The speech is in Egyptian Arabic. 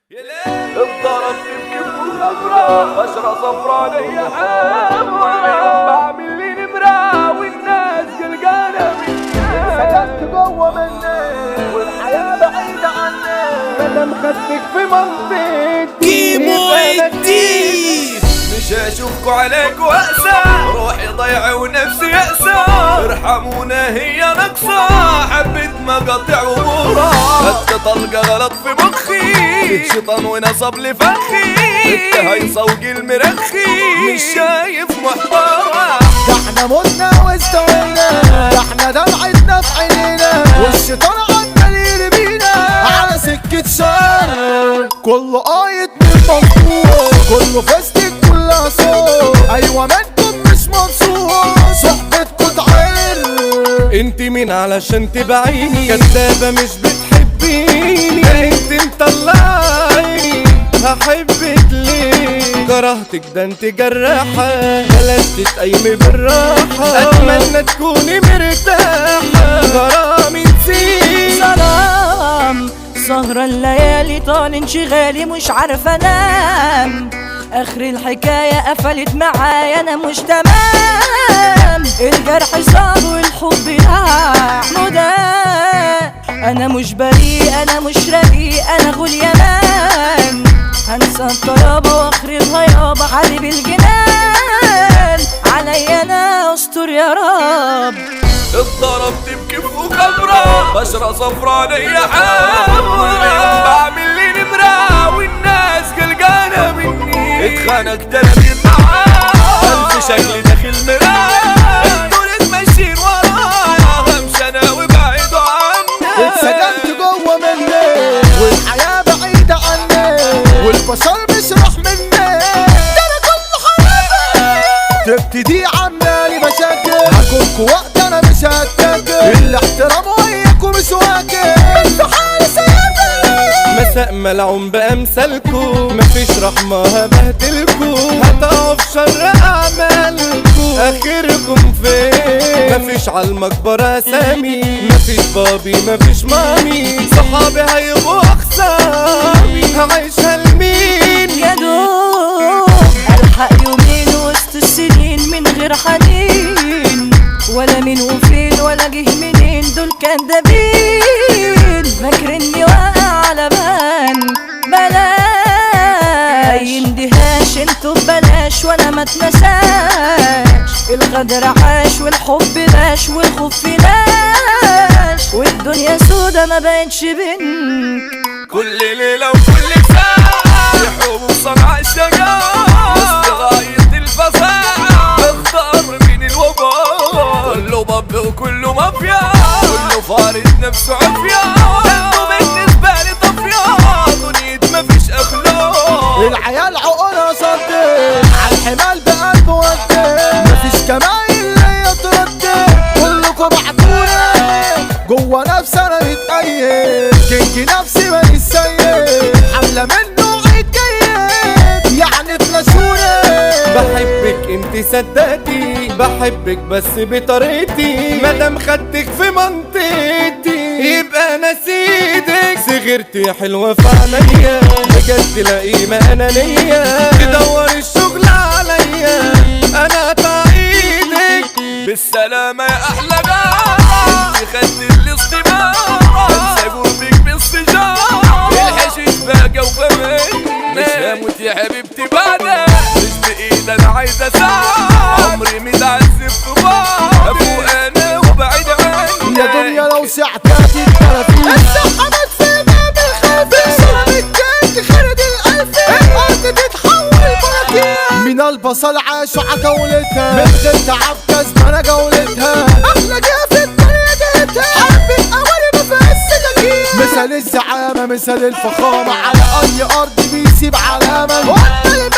اتضربت بكف وخضرا بشرة صفرا ليا حمرا بعمل لي نمرة والناس قلقانة مني سكنت جوه مني والحياة بعيدة عني مادام خدتك في منطقتي كيمو يبقى أنا الديب مش هشوفكوا عليك وأسى روحي ضيعة ونفسي يأسى ارحمونا هي نقصة حبيت مقاطع ومورا خدت طلقة غلط في مخي شيطان ونصب لي فخي التهيصة وقي المرخي مش شايف محتوى ده احنا متنا واستوينا ده احنا دمعتنا في عينينا والشيطان عمال يرمينا على سكة شر كله قايد من مفروض كله فستك كلها صوت ايوه منكم مش مبسوط صحبتكم تعل انت مين علشان تبعيني كدابة مش بتحبيني ده انت مطلعي هحبك ليه كرهتك ده انت جراحة بلاش تتقيمي بالراحة اتمنى تكوني مرتاحة غرامي نسيت سلام سهرة الليالي طال انشغالي مش عارفة انام اخر الحكاية قفلت معايا انا مش تمام الجرح صار والحب ضاع مدى انا مش بريء انا مش رقيق انا غول يمان هنسى الطيابة واخربها يابا حبيب الجنان عليا انا استر يا رب اتضربت بكف وكبرة بشرة صفرا ليا حمرا بعمل لي نمرة والناس قلقانة مني اتخانقت انا من معاه انت شكلي داخل مراية انتوا ماشيين ورايا همشي انا وبعيدوا عني اتسجنت جوه مني والحياة بعيدة عني والبشر مش راح مني ده انا كل حبيبي تبتدي عمالي مشاكل هكونكوا وقت انا مش هتاكل الاحترام وياكوا مش واكل انتوا حالي سايبني مساء ملعون بأمثالكو مفيش رحمة هبهدلكو هتقعوا في شر أعمالكو آخركم فين مفيش عالمقبرة أسامي مفيش بابي مفيش مامي صحابي هيبقوا أخصامي هعيشها لمين يا دوب الحق يومين وسط السنين من غير حنين ولا مين وفين ولا جه منين دول كدابين فاكرني واقع على بان بلاش يندهاش انتوا ببلاش وانا ما اتنساش الغدر عاش والحب باش والخوف لاش والدنيا سودا ما بقتش بنت كل ليلة وكل ساعة يحوم صنع الشجاعة وسط غاية الفظاعة اختار من الوباء كله باب وكله مافيا كله فارض نفسه عافية انتوا بالنسبة لي طفية دنيا مفيش اخلاق العيال عقولها صدق عالحمال بقلب ودي مفيش كمايل ليا تردد كلكوا بعتوني جوا نفسي انا متأيد كينج نفسي ماليش سيد حملة منه عيد جيد يعني تنسوني بحبك انت صدقتي بحبك بس بطريقتي مادام خدتك في منطقتي يبقى نسيتك صغرتي حلوة في عينيا بجد لا قيمة انانية تدور الشغل عليا انا تعيدك بالسلامة يا احلى جارة انت خدت الاستمارة انسى قربك بالسجارة الحشيش بقى وفمني مش هموت يا حبيبتي بعدك مش بايد انا عايز اساعد عمري متعذب في بعض ابو انا وبعيد عني يا دنيا لو سعتاتي التلاتين السحبت في باب الخفيف سلام الكيك خرد الألف الأرض تتحول بلاتين من البصل عاشوا عتولتها من غير تعب كسبانة جولتها أحلى جهة في الدنيا جهتها حبة أولي ما فيهاش سكاكين مثل الزعامة مثل الفخامة على أي أرض بيسيب علامة وأنت اللي